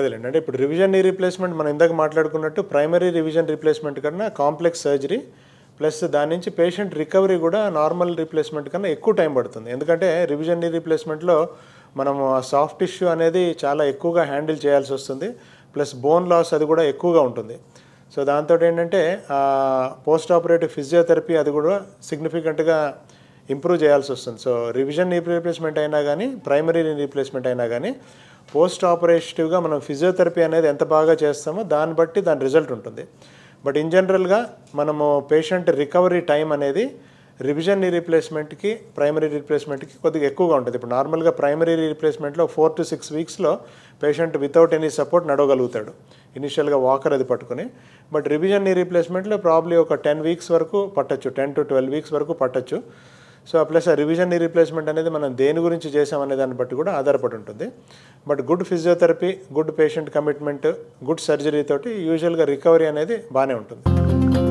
అదేలేండి అంటే ఇప్పుడు రివిజన్ నీ రీప్లేస్మెంట్ మనం ఇందాక మాట్లాడుకున్నట్టు ప్రైమరీ రివిజన్ రీప్లేస్మెంట్ కన్నా కాంప్లెక్స్ సర్జరీ ప్లస్ దాని నుంచి పేషెంట్ రికవరీ కూడా నార్మల్ రీప్లేస్మెంట్ కన్నా ఎక్కువ టైం పడుతుంది ఎందుకంటే రివిజన్ నీ రీప్లేస్మెంట్లో మనము ఆ సాఫ్ట్ టిష్యూ అనేది చాలా ఎక్కువగా హ్యాండిల్ చేయాల్సి వస్తుంది ప్లస్ బోన్ లాస్ అది కూడా ఎక్కువగా ఉంటుంది సో దాంతో ఏంటంటే పోస్ట్ ఆపరేటివ్ ఫిజియోథెరపీ అది కూడా సిగ్నిఫికెంట్గా ఇంప్రూవ్ చేయాల్సి వస్తుంది సో రివిజన్ నీ రీప్లేస్మెంట్ అయినా కానీ ప్రైమరీ నీ రీప్లేస్మెంట్ అయినా కానీ పోస్ట్ ఆపరేటివ్గా మనం ఫిజియోథెరపీ అనేది ఎంత బాగా చేస్తామో దాన్ని బట్టి దాని రిజల్ట్ ఉంటుంది బట్ ఇన్ జనరల్గా మనము పేషెంట్ రికవరీ టైం అనేది రివిజన్ నీ రీప్లేస్మెంట్కి ప్రైమరీ రీప్లేస్మెంట్కి కొద్దిగా ఎక్కువగా ఉంటుంది ఇప్పుడు నార్మల్గా ప్రైమరీ రీప్లేస్మెంట్లో ఫోర్ టు సిక్స్ వీక్స్లో పేషెంట్ వితౌట్ ఎనీ సపోర్ట్ నడవగలుగుతాడు ఇనిషియల్గా వాకర్ అది పట్టుకుని బట్ రివిజన్ నీ రీప్లేస్మెంట్లో ప్రాబ్లీ ఒక టెన్ వీక్స్ వరకు పట్టచ్చు టెన్ టు ట్వెల్వ్ వీక్స్ వరకు పట్టచ్చు సో ప్లస్ ఆ రివిజన్ నీ రీప్లేస్మెంట్ అనేది మనం దేని గురించి చేసామనే దాన్ని బట్టి కూడా ఆధారపడి ఉంటుంది but good physiotherapy good patient commitment good surgery తోటి యూజువల్గా రికవరీ అనేది బాగానే ఉంటుంది